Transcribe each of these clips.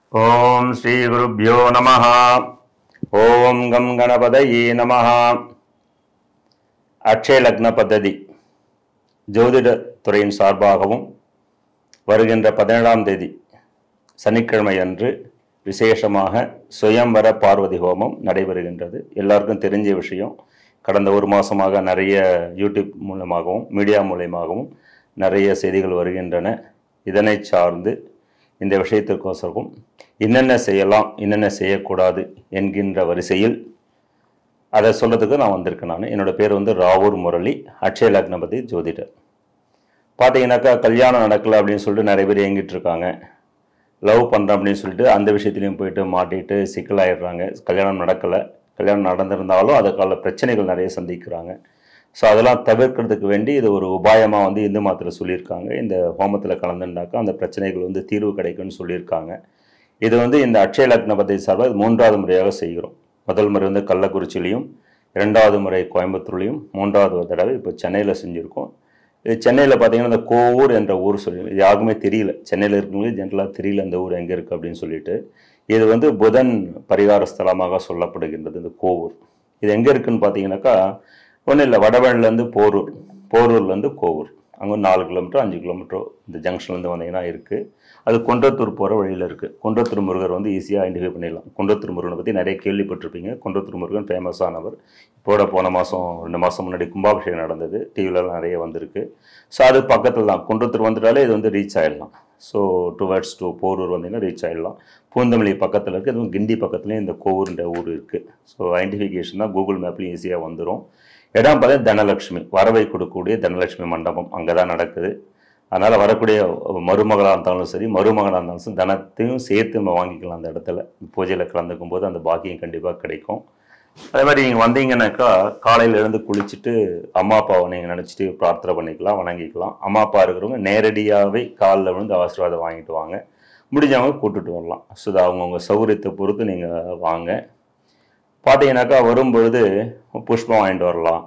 ஓம் ஸ்ரீ குருப்யோ நம ஓம் கம் கணபதயே நம அக்ஷய லக்ன பத்ததி ஜோதிட துறையின் சார்பாகவும் வருகின்ற பதினேழாம் தேதி சனிக்கிழமை அன்று விசேஷமாக சுயம்வர பார்வதி ஹோமம் நடைபெறுகின்றது எல்லாருக்கும் தெரிஞ்ச விஷயம் கடந்த ஒரு மாதமாக நிறைய யூடியூப் மூலமாகவும் மீடியா மூலயமாகவும் நிறைய செய்திகள் வருகின்றன இதனை சார்ந்து இந்த விஷயத்திற்கோசரம் என்னென்ன செய்யலாம் என்னென்ன செய்யக்கூடாது என்கின்ற வரிசையில் அதை சொல்றதுக்கு நான் வந்திருக்கேன் நான் என்னோட பேர் வந்து ராவூர் முரளி அக்ஷய லக்னபதி ஜோதிடர் பார்த்தீங்கன்னாக்கா கல்யாணம் நடக்கல அப்படின்னு சொல்லிட்டு நிறைய பேர் ஏங்கிட்டு இருக்காங்க லவ் பண்ணுறேன் அப்படின்னு சொல்லிட்டு அந்த விஷயத்துலையும் போயிட்டு மாட்டிட்டு சிக்கலாயிடுறாங்க கல்யாணம் நடக்கலை கல்யாணம் நடந்திருந்தாலும் அதுக்கான பிரச்சனைகள் நிறைய சந்திக்கிறாங்க ஸோ அதெல்லாம் தவிர்க்கிறதுக்கு வேண்டி இது ஒரு உபாயமாக வந்து இந்து மதத்தில் சொல்லியிருக்காங்க இந்த ஹோமத்தில் கலந்துட்டாக்கா அந்த பிரச்சனைகள் வந்து தீர்வு கிடைக்கும்னு சொல்லியிருக்காங்க இது வந்து இந்த அக்ஷய லக்ன பദ്ധதி சார்பாக இது மூன்றாவது முறையாக செய்கிறோம் முதல் முறை வந்து கள்ளக்குறிச்சிலையும் இரண்டாவது முறை கோயம்புத்தூர்லையும் மூன்றாவது தடவை இப்போ சென்னையில் செஞ்சுருக்கோம் இது சென்னையில் பார்த்தீங்கன்னா இந்த கோவூர் என்ற ஊர் சொல்லி இது யாருக்குமே தெரியல சென்னையில் இருக்கவங்களுக்கு ஜென்ரலாக தெரியல இந்த ஊர் எங்கே இருக்குது அப்படின்னு சொல்லிட்டு இது வந்து புதன் பரிகார ஸ்தலமாக சொல்லப்படுகின்றது இந்த கோவூர் இது எங்கே இருக்குன்னு பார்த்தீங்கன்னாக்கா ஒன்றும் இல்லை வடவழிலேருந்து போரூர் போரூர்லேருந்து கோவூர் அங்கே ஒரு நாலு கிலோமீட்டர் அஞ்சு கிலோமீட்டர் இந்த ஜங்ஷன்லேருந்து வந்தீங்கன்னா இருக்குது அது குன்றத்தூர் போகிற வழியில் இருக்குது குன்றத்தூர் முருகர் வந்து ஈஸியாக ஐடென்டிஃபை பண்ணிடலாம் குன்றத்தூர் முருகனை பற்றி நிறைய கேள்விப்பட்டிருப்பீங்க குன்றத்தூர் முருகன் ஃபேமஸானவர் இப்போட போன மாதம் ரெண்டு மாதம் முன்னாடி கும்பாபிஷேகம் நடந்தது டிவிலலாம் நிறைய வந்திருக்கு ஸோ அது பக்கத்தில் தான் குன்றத்தூர் வந்துட்டாலே இது வந்து ரீச் ஆகிடலாம் ஸோ டுவர்ட்ஸ் டு போரூர் வந்தீங்கன்னா ரீச் ஆகிடலாம் பூந்தமல்லி பக்கத்தில் இருக்குது அதுவும் கிண்டி பக்கத்துலேயும் இந்த கோவூர்ன்ற ஊர் இருக்குது ஸோ ஐடென்டிஃபிகேஷன் தான் கூகுள் மேப்லேயும் ஈஸியாக வந்துடும் இடம் பார்த்தா தனலட்சுமி வரவை கொடுக்கக்கூடிய தனலட்சுமி மண்டபம் அங்கே தான் நடக்குது அதனால் வரக்கூடிய மருமகளாக இருந்தாலும் சரி மருமகனாக இருந்தாலும் சரி தனத்தையும் சேர்த்து நம்ம வாங்கிக்கலாம் அந்த இடத்துல பூஜையில் கலந்துக்கும் போது அந்த பாக்கியம் கண்டிப்பாக கிடைக்கும் அதே மாதிரி நீங்கள் வந்தீங்கன்னாக்கா காலையில் எழுந்து குளிச்சுட்டு அம்மா அப்பாவை நீங்கள் நினச்சிட்டு பிரார்த்தனை பண்ணிக்கலாம் வணங்கிக்கலாம் அம்மா அப்பா இருக்கிறவங்க நேரடியாகவே காலில் விழுந்து ஆசீர்வாதம் வாங்கிட்டு வாங்க முடிஞ்சவங்க கூட்டுட்டு வரலாம் ஸோ இது அவங்கவுங்க சௌகரியத்தை பொறுத்து நீங்கள் வாங்க பார்த்தீங்கன்னாக்கா வரும்பொழுது புஷ்பம் வாங்கிட்டு வரலாம்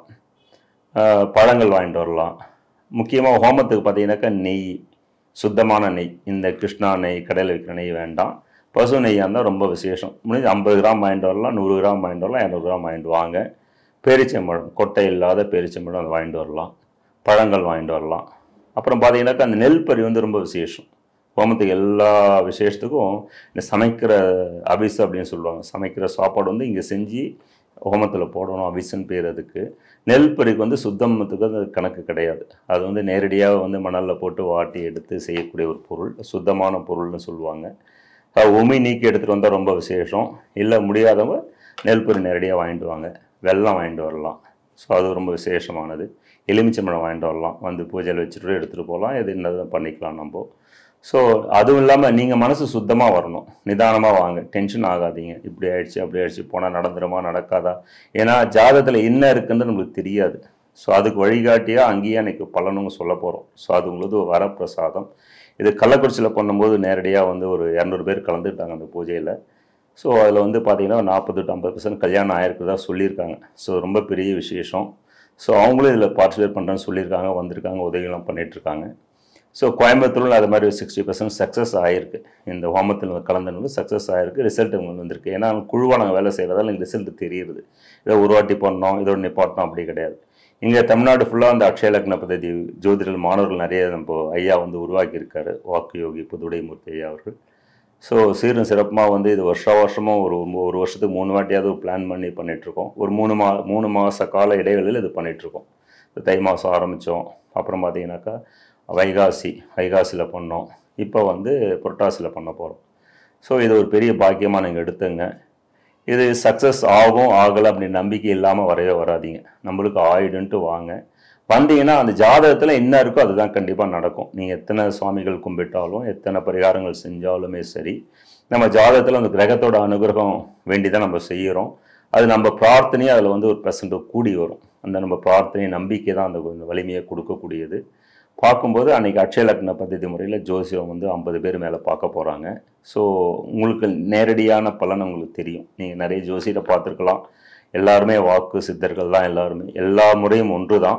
ஆஹ் பழங்கள் வாங்கிட்டு வரலாம் முக்கியமாக ஹோமத்துக்கு பார்த்தீங்கன்னாக்கா நெய் சுத்தமான நெய் இந்த கிருஷ்ணா நெய் கடையில் விற்கிற நெய் வேண்டாம் பசு நெய்யாக இருந்தால் ரொம்ப விசேஷம் முடிஞ்சு ஐம்பது கிராம் வாங்கிட்டு வரலாம் நூறு கிராம் வாங்கிட்டு வரலாம் இரநூறு கிராம் வாங்கிட்டு வாங்க பேரிச்சம்பழம் கொட்டை இல்லாத பேரிச்சம்பழம் அதை வாங்கிட்டு வரலாம் பழங்கள் வாங்கிட்டு வரலாம் அப்புறம் பார்த்தீங்கன்னாக்கா அந்த நெல் பறி வந்து ரொம்ப விசேஷம் ஹோமத்துக்கு எல்லா விசேஷத்துக்கும் இந்த சமைக்கிற அபிஸ் அப்படின்னு சொல்லுவாங்க சமைக்கிற சாப்பாடு வந்து இங்கே செஞ்சு ஹோமத்தில் போடணும் அபிஸ்ன்னு பேர் அதுக்கு நெல் பறிக்கு வந்து சுத்தமத்துக்கு அது கணக்கு கிடையாது அது வந்து நேரடியாக வந்து மணலில் போட்டு வாட்டி எடுத்து செய்யக்கூடிய ஒரு பொருள் சுத்தமான பொருள்னு சொல்லுவாங்க அது உமி நீக்கி எடுத்துகிட்டு வந்தால் ரொம்ப விசேஷம் இல்லை முடியாதவங்க நெல் பொரி நேரடியாக வாங்கிட்டு வாங்க வெல்லம் வாங்கிட்டு வரலாம் ஸோ அது ரொம்ப விசேஷமானது எலுமிச்சம்பழம் வாங்கிட்டு வரலாம் வந்து பூஜையில் வச்சுட்டு எடுத்துகிட்டு போகலாம் எது என்னதை பண்ணிக்கலாம் நம்ம ஸோ அதுவும் இல்லாமல் நீங்கள் மனசு சுத்தமாக வரணும் நிதானமாக வாங்க டென்ஷன் ஆகாதீங்க இப்படி ஆயிடுச்சு அப்படி ஆயிடுச்சு போனால் நடந்துருமா நடக்காதா ஏன்னா ஜாதகத்தில் என்ன இருக்குன்னு நம்மளுக்கு தெரியாது ஸோ அதுக்கு வழிகாட்டியாக அங்கேயே அன்றைக்கி பலனுங்க சொல்ல போகிறோம் ஸோ அது உங்களுக்கு ஒரு வரப்பிரசாதம் இது கள்ளக்குறிச்சியில் பண்ணும்போது நேரடியாக வந்து ஒரு இரநூறு பேர் கலந்துட்டாங்க அந்த பூஜையில் ஸோ அதில் வந்து பார்த்தீங்கன்னா நாற்பது டு ஐம்பது பர்சன்ட் கல்யாணம் ஆயிருக்கிறதா சொல்லியிருக்காங்க ஸோ ரொம்ப பெரிய விசேஷம் ஸோ அவங்களும் இதில் பார்ட்டிசிபேட் பண்ணுறேன்னு சொல்லியிருக்காங்க வந்திருக்காங்க உதவிகளும் பண்ணிகிட்ருக்காங்க ஸோ கோயம்புத்தூரில் அது மாதிரி சிக்ஸ்டி பர்சன்ட் சக்ஸஸ் ஆகிருக்கு இந்த ஹோமத்தில் கலந்துனது சக்ஸஸ் ஆகிருக்கு ரிசல்ட் உங்களுக்கு வந்திருக்கு ஏன்னா குழுவாக நாங்கள் வேலை செய்கிறதால எங்களுக்கு ரிசல்ட் தெரியுது இதை ஒரு வாட்டி பண்ணோம் இதோட நிப்பாட்டணும் அப்படி கிடையாது இங்கே தமிழ்நாடு ஃபுல்லாக அந்த அக்ஷய லக்ன பദ്ധதி ஜோதிடர்கள் மாணவர்கள் நிறைய நம்ம ஐயா வந்து உருவாக்கியிருக்காரு வாக்கு யோகி புதுடைமூர்த்தி ஐயா அவர்கள் ஸோ சீரும் சிறப்புமாக வந்து இது வருஷா வருஷமும் ஒரு ஒரு வருஷத்துக்கு மூணு வாட்டியாவது ஒரு பிளான் பண்ணி பண்ணிகிட்ருக்கோம் ஒரு மூணு மா மூணு மாத கால இடைவெளியில் இது பண்ணிகிட்ருக்கோம் தை மாதம் ஆரம்பித்தோம் அப்புறம் பார்த்தீங்கன்னாக்கா வைகாசி வைகாசியில் பண்ணோம் இப்போ வந்து புரட்டாசியில் பண்ண போகிறோம் ஸோ இது ஒரு பெரிய பாக்கியமாக நீங்கள் எடுத்துங்க இது சக்ஸஸ் ஆகும் ஆகலை அப்படின்னு நம்பிக்கை இல்லாமல் வரவே வராதீங்க நம்மளுக்கு ஆயிடுன்ட்டு வாங்க வந்தீங்கன்னா அந்த ஜாதகத்தில் என்ன இருக்கோ அதுதான் கண்டிப்பாக நடக்கும் நீங்கள் எத்தனை சுவாமிகள் கும்பிட்டாலும் எத்தனை பரிகாரங்கள் செஞ்சாலுமே சரி நம்ம ஜாதகத்தில் அந்த கிரகத்தோட அனுகிரகம் வேண்டி தான் நம்ம செய்கிறோம் அது நம்ம பிரார்த்தனையும் அதில் வந்து ஒரு பெர்சன்ட் கூடி வரும் அந்த நம்ம பிரார்த்தனை நம்பிக்கை தான் அந்த வலிமையை கொடுக்கக்கூடியது பார்க்கும்போது அன்றைக்கி அக்ஷய லக்ன பద్ధதி முறையில் ஜோசியம் வந்து ஐம்பது பேர் மேலே பார்க்க போகிறாங்க ஸோ உங்களுக்கு நேரடியான பலன் உங்களுக்கு தெரியும் நீங்கள் நிறைய ஜோசியத்தை பார்த்துருக்கலாம் எல்லாருமே வாக்கு சித்தர்கள் தான் எல்லாருமே எல்லா முறையும் ஒன்று தான்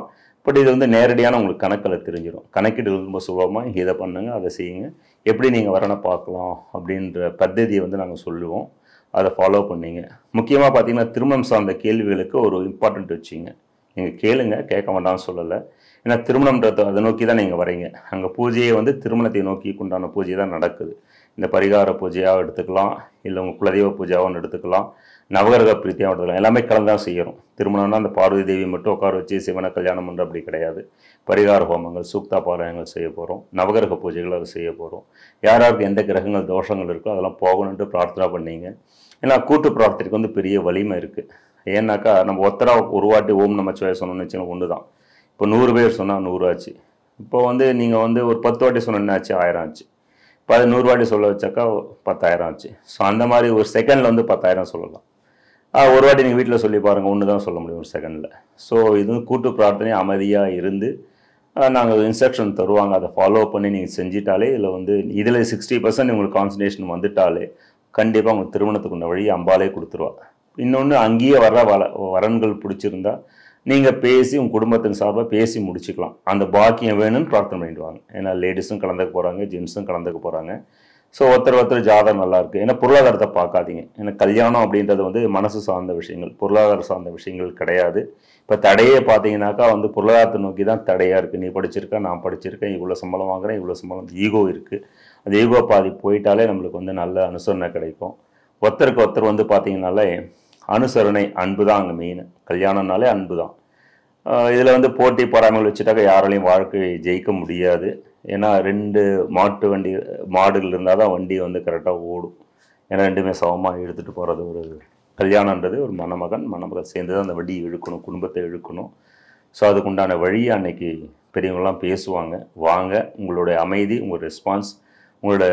பட் இது வந்து நேரடியான உங்களுக்கு கணக்கில் தெரிஞ்சிடும் கணக்கீடு ரொம்ப சுலபமாக இதை பண்ணுங்க அதை செய்யுங்க எப்படி நீங்கள் வரனை பார்க்கலாம் அப்படின்ற பద్ధதியை வந்து நாங்கள் சொல்லுவோம் அதை ஃபாலோ பண்ணீங்க முக்கியமாக பார்த்தீங்கன்னா திருமணம் சார்ந்த கேள்விகளுக்கு ஒரு இம்பார்ட்டன்ட் வச்சிங்க நீங்கள் கேளுங்க கேட்க வேண்டாம்னு சொல்லலை ஏன்னா திருமணம்ன்றத அதை நோக்கி தான் நீங்கள் வரீங்க அங்கே பூஜையை வந்து திருமணத்தை நோக்கி உண்டான பூஜை தான் நடக்குது இந்த பரிகார பூஜையாக எடுத்துக்கலாம் இல்லை உங்கள் குலதெய்வ பூஜாவும் எடுத்துக்கலாம் நவகிரக பிரீத்தியாகவும் எடுத்துக்கலாம் எல்லாமே கலந்து தான் செய்யறோம் திருமணம்னா அந்த பார்வதி தேவி மட்டும் உட்கார வச்சு சிவனை கல்யாணம் பண்ணுற அப்படி கிடையாது பரிகார ஹோமங்கள் சூக்தா பாராயணங்கள் செய்ய போகிறோம் நவகிரக பூஜைகள் அதை செய்ய போகிறோம் யாராருக்கு எந்த கிரகங்கள் தோஷங்கள் இருக்கோ அதெல்லாம் போகணுன்ட்டு பிரார்த்தனை பண்ணீங்க ஏன்னா கூட்டு பிரார்த்தனைக்கு வந்து பெரிய வலிமை இருக்குது ஏன்னாக்கா நம்ம ஒத்தரா ஒரு வாட்டி ஓம் நமச்சிவாய சொன்னோம்னு வச்சுக்கோங்க ஒன்று தான் இப்போ நூறு பேர் சொன்னால் நூறு ஆச்சு இப்போ வந்து நீங்கள் வந்து ஒரு பத்து வாட்டி சொன்னீங்கன்னா ஆச்சு ஆயிரம் ஆச்சு இப்போ அது நூறு வாட்டி சொல்ல வச்சாக்கா பத்தாயிரம் ஆச்சு ஸோ அந்த மாதிரி ஒரு செகண்டில் வந்து பத்தாயிரம் சொல்லலாம் ஆ, ஒரு வாட்டி நீங்கள் வீட்டில் சொல்லி பாருங்கள் ஒன்று தான் சொல்ல முடியும் ஒரு செகண்டில் ஸோ இது வந்து கூட்டு பிரார்த்தனை அமைதியாக இருந்து நாங்கள் இன்ஸ்ட்ரக்ஷன் தருவாங்க அதை ஃபாலோ பண்ணி நீங்கள் செஞ்சிட்டாலே இதில் வந்து இதில் சிக்ஸ்டி பர்சன்ட் உங்களுக்கு கான்சன்ட்ரேஷன் வந்துட்டாலே கண்டிப்பாக உங்களுக்கு திருமணத்துக்கு உள்ள வழி அம்பாலே கொடுத்துருவா இன்னொன்று அங்கேயே வர்ற வள வரன்கள் பிடிச்சிருந்தா நீங்கள் பேசி உங்கள் குடும்பத்தின் சார்பாக பேசி முடிச்சுக்கலாம் அந்த பாக்கியம் வேணும்னு பிரார்த்தனை பண்ணிட்டு வாங்க ஏன்னா லேடிஸும் கலந்துக்க போகிறாங்க ஜென்ஸும் கலந்துக்க போகிறாங்க ஸோ ஒருத்தர் ஒருத்தர் ஜாதகம் நல்லா இருக்கு ஏன்னா பொருளாதாரத்தை பார்க்காதீங்க ஏன்னா கல்யாணம் அப்படின்றது வந்து மனசு சார்ந்த விஷயங்கள் பொருளாதார சார்ந்த விஷயங்கள் கிடையாது இப்போ தடையே பார்த்தீங்கன்னாக்கா வந்து பொருளாதாரத்தை நோக்கி தான் தடையாக இருக்குது நீ படிச்சிருக்க நான் படிச்சிருக்கேன் இவ்வளோ சம்பளம் வாங்குறேன் இவ்வளோ சம்பளம் ஈகோ இருக்குது அந்த ஈகோ பாதி போயிட்டாலே நம்மளுக்கு வந்து நல்ல அனுசரணை கிடைக்கும் ஒருத்தருக்கு ஒருத்தர் வந்து பார்த்தீங்கன்னாலே அனுசரணை அன்பு தான் அங்கே மெயின் கல்யாணம்னாலே அன்பு தான் இதில் வந்து போட்டி பொறாமைகள் வச்சுட்டாக்க யாராலையும் வாழ்க்கை ஜெயிக்க முடியாது ஏன்னா ரெண்டு மாட்டு வண்டி மாடுகள் இருந்தால் தான் வண்டி வந்து கரெக்டாக ஓடும் ஏன்னா ரெண்டுமே சமமாக எடுத்துகிட்டு போகிறது ஒரு கல்யாணன்றது ஒரு மணமகன் மணமகள் சேர்ந்து தான் அந்த வண்டியை இழுக்கணும் குடும்பத்தை இழுக்கணும் ஸோ அதுக்கு உண்டான வழியை அன்னைக்கு பெரியவங்களாம் பேசுவாங்க வாங்க உங்களுடைய அமைதி உங்கள் ரெஸ்பான்ஸ் உங்களோட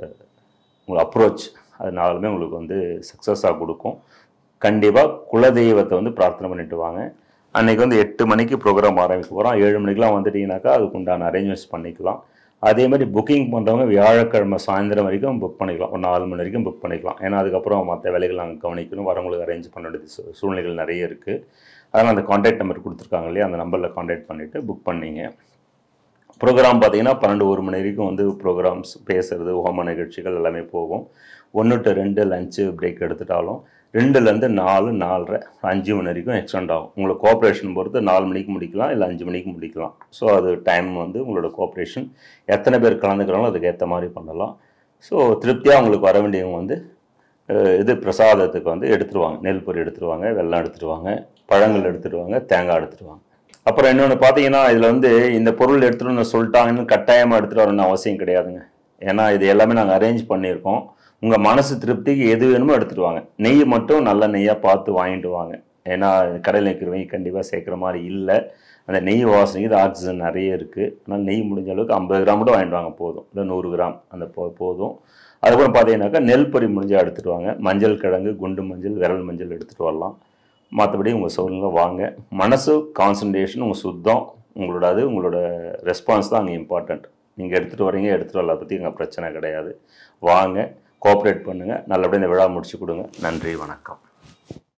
உங்கள் அப்ரோச் அதனாலுமே உங்களுக்கு வந்து சக்ஸஸாக கொடுக்கும் கண்டிப்பாக குலதெய்வத்தை வந்து பிரார்த்தனை பண்ணிட்டு வாங்க அன்னைக்கு வந்து எட்டு மணிக்கு ப்ரோக்ராம் ஆரம்பிக்க போகிறோம் ஏழு மணிக்கெலாம் வந்துட்டீங்கன்னாக்கா அதுக்கு உண்டான அரேஞ்ச்மெண்ட்ஸ் பண்ணிக்கலாம் அதே மாதிரி புக்கிங் பண்ணுறவங்க வியாழக்கிழமை சாயந்தரம் வரைக்கும் புக் பண்ணிக்கலாம் ஒரு நாலு மணி வரைக்கும் புக் பண்ணிக்கலாம் ஏன்னா அதுக்கப்புறம் மற்ற வேலைகள் நாங்கள் கவனிக்கணும் வரவங்களுக்கு அரேஞ்ச் பண்ண வேண்டிய சூ- சூழ்நிலைகள் நிறைய இருக்குது அதனால் அந்த காண்டாக்ட் நம்பர் கொடுத்துருக்காங்க இல்லையா அந்த நம்பரில் காண்டாக்ட் பண்ணிவிட்டு புக் பண்ணீங்க ப்ரோக்ராம் பார்த்தீங்கன்னா பன்னெண்டு ஒரு மணி வரைக்கும் வந்து ப்ரோக்ராம்ஸ் பேசுறது ஹோம நிகழ்ச்சிகள் எல்லாமே போகும் ஒன்று டு ரெண்டு லஞ்சு பிரேக் எடுத்துட்டாலும் ரெண்டுலேருந்து நாலு நாலரை அஞ்சு மணி வரைக்கும் எக்ஸ்டெண்ட் ஆகும் உங்களோட கோஆப்ரேஷன் பொறுத்து நாலு மணிக்கு முடிக்கலாம் இல்லை அஞ்சு மணிக்கு முடிக்கலாம் ஸோ அது டைம் வந்து உங்களோட கோஆப்ரேஷன் எத்தனை பேர் கலந்துக்கிறாங்களோ அதுக்கு ஏற்ற மாதிரி பண்ணலாம் ஸோ திருப்தியாக உங்களுக்கு வர வேண்டியவங்க வந்து அஹ், இது பிரசாதத்துக்கு வந்து எடுத்துருவாங்க நெல் பொரி எடுத்துருவாங்க வெல்லம் எடுத்துருவாங்க பழங்கள் எடுத்துருவாங்க தேங்காய் எடுத்துருவாங்க அப்புறம் இன்னொன்று பார்த்தீங்கன்னா இதில் வந்து இந்த பொருள் எடுத்துகிட்டு சொல்லிட்டாங்கன்னு கட்டாயமாக எடுத்துகிட்டு வரணும்னு அவசியம் கிடையாதுங்க ஏன்னா இது எல்லாமே நாங்கள் அரேஞ்ச் பண்ணியிருக்கோம் உங்கள் மனசு திருப்திக்கு எது வேணுமோ எடுத்துகிட்டு வாங்க நெய் மட்டும் நல்ல நெய்யாக பார்த்து வாங்கிட்டு வாங்க ஏன்னா கடையில் இருக்கிற நெய் கண்டிப்பாக சேர்க்குற மாதிரி இல்லை அந்த நெய் வாசனைக்கு இது ஆக்சிஜன் நிறைய இருக்குது அதனால் நெய் முடிஞ்ச அளவுக்கு ஐம்பது கிராம் மட்டும் வாங்கிட்டு வாங்க போதும் இல்லை நூறு கிராம் அந்த போ போதும் அதுக்கப்புறம் பார்த்தீங்கன்னாக்கா நெல் பொரி முடிஞ்சால் எடுத்துகிட்டு வாங்க மஞ்சள் கிழங்கு குண்டு மஞ்சள் விரல் மஞ்சள் எடுத்துகிட்டு வரலாம் மற்றபடி உங்கள் சூழ்நிலை வாங்க மனசு கான்சன்ட்ரேஷன் உங்கள் சுத்தம் உங்களோட அது உங்களோட ரெஸ்பான்ஸ் தான் அங்கே இம்பார்ட்டண்ட் நீங்கள் எடுத்துகிட்டு வரீங்க எடுத்துகிட்டு வரல பற்றி அங்கே பிரச்சனை கிடையாது வாங்க கோஆப்ரேட் பண்ணுங்கள் நல்லபடியாக இந்த விழா முடிச்சு கொடுங்க நன்றி வணக்கம்